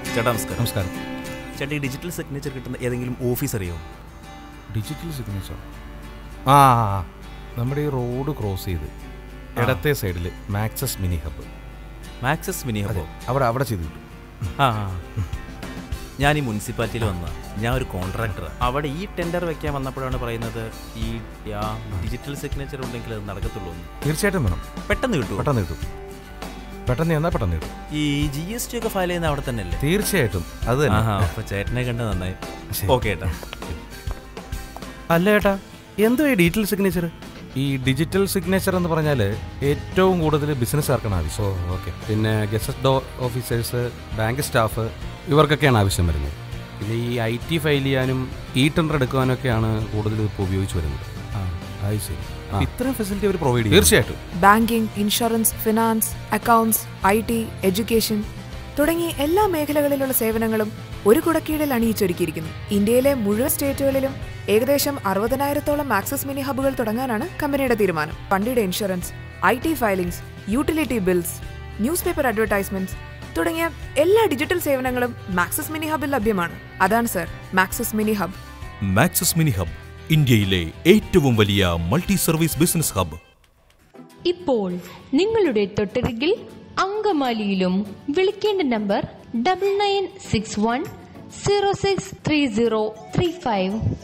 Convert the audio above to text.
ചേട്ടാ നമസ്കാരം നമസ്കാരം ചേട്ടാ ഈ ഡിജിറ്റൽ സിഗ്നേച്ചർ കിട്ടുന്ന ഏതെങ്കിലും ഓഫീസ് അറിയോ ഡിജിറ്റൽ സിഗ്നേച്ചർ ആ ആ, ആ. നമ്മുടെ ഈ റോഡ് ക്രോസ് ചെയ്ത് ഇടത്തെ സൈഡിൽ Maxus mini hub Maxus mini ഹബോ അവിടെ അവിടെ ചെയ്ത് കിട്ടും ആ ആ. ഞാൻ ഈ മുനിസിപ്പാലിറ്റിയിൽ വന്ന ഞാൻ ഒരു കോൺട്രാക്ടറാണ് അവിടെ ഈ ടെൻഡർ വെക്കാൻ വന്നപ്പോഴാണ് പറയുന്നത് ഈ ആ ഡിജിറ്റൽ സിഗ്നേച്ചർ ഉണ്ടെങ്കിൽ അത് നടക്കത്തുള്ളൂ എന്ന്. തീർച്ചയായിട്ടും വേണം പെട്ടെന്ന് കിട്ടുമോ പെട്ടെന്ന് കിട്ടും പെട്ടെന്ന് ചെന്നാൽ പെട്ടെന്ന് കിട്ടും ഈ ജി എസ് ടി ഒക്കെ ഫയൽ ചെയ്യുന്ന അവിടെ തന്നെ അല്ലേ തീർച്ചയായിട്ടും അത് തന്നെ ആഹാ അപ്പൊ ചേട്ടനെ കണ്ട് നന്നായി ശരി. ഓക്കെ ഏട്ടാ അല്ല ഏട്ടാ എന്തോ ഈ ഡിജിറ്റൽ സിഗ്നേച്ചർ ഈ ഡിജിറ്റൽ സിഗ്നേച്ചർ എന്ന് പറഞ്ഞാൽ ഏറ്റവും കൂടുതൽ ബിസിനസ്സുകാർക്കാണ് ആവശ്യം ഓ ഓക്കെ പിന്നെ ഗസറ്റ് ഓഫീസേഴ്സ് ബാങ്ക് സ്റ്റാഫ് ഇവർക്കൊക്കെയാണ് ആവശ്യം വരുന്നത് പിന്നെ ഈ ഐ ടി ഫയൽ ചെയ്യാനും ഇ ടെൻഡർ എടുക്കാനൊക്കെയാണ് കൂടുതൽ ഇപ്പോൾ ഉപയോഗിച്ച് വരുന്നത് ആ അത് ശരി ആ. ഇത്രയും ഫെസിലിറ്റി അവർ പ്രൊവൈഡ് ചെയ്യും തീർച്ചയായിട്ടും banking insurance finance accounts I T education തുടങ്ങി എല്ലാ മേഖലകളിലുള്ള സേവനങ്ങളും ഒരു കുടക്കീഴിൽ അണിയിച്ചൊരുക്കിയിരിക്കുന്നു ഇന്ത്യയിലെ മുഴുവൻ സ്റ്റേറ്റുകളിലും ഏകദേശം അറുപതിനായിരത്തോളം ആക്സസ് മിനി ഹബ്ബുകൾ തുടങ്ങാനാണ് കമ്പനിയുടെ തീരുമാനം വണ്ടിയുടെ insurance I T filings utility bills newspaper advertisements തുടങ്ങിയ എല്ലാ ഡിജിറ്റൽ സേവനങ്ങളും മാക്സസ് മിനി ഹബിൽ ലഭ്യമാണ് അതാണ് sir Maxus mini hub Maxus mini hub ഇന്ത്യയിലെ ഏറ്റവും വലിയ മൾട്ടി സർവീസ് ബിസിനസ് ഹബ് ഇപ്പോൾ നിങ്ങളുടെ തൊട്ടരികിൽ അങ്കമാലിയിലും വിളിക്കേണ്ട number double nine six one zero six three zero three five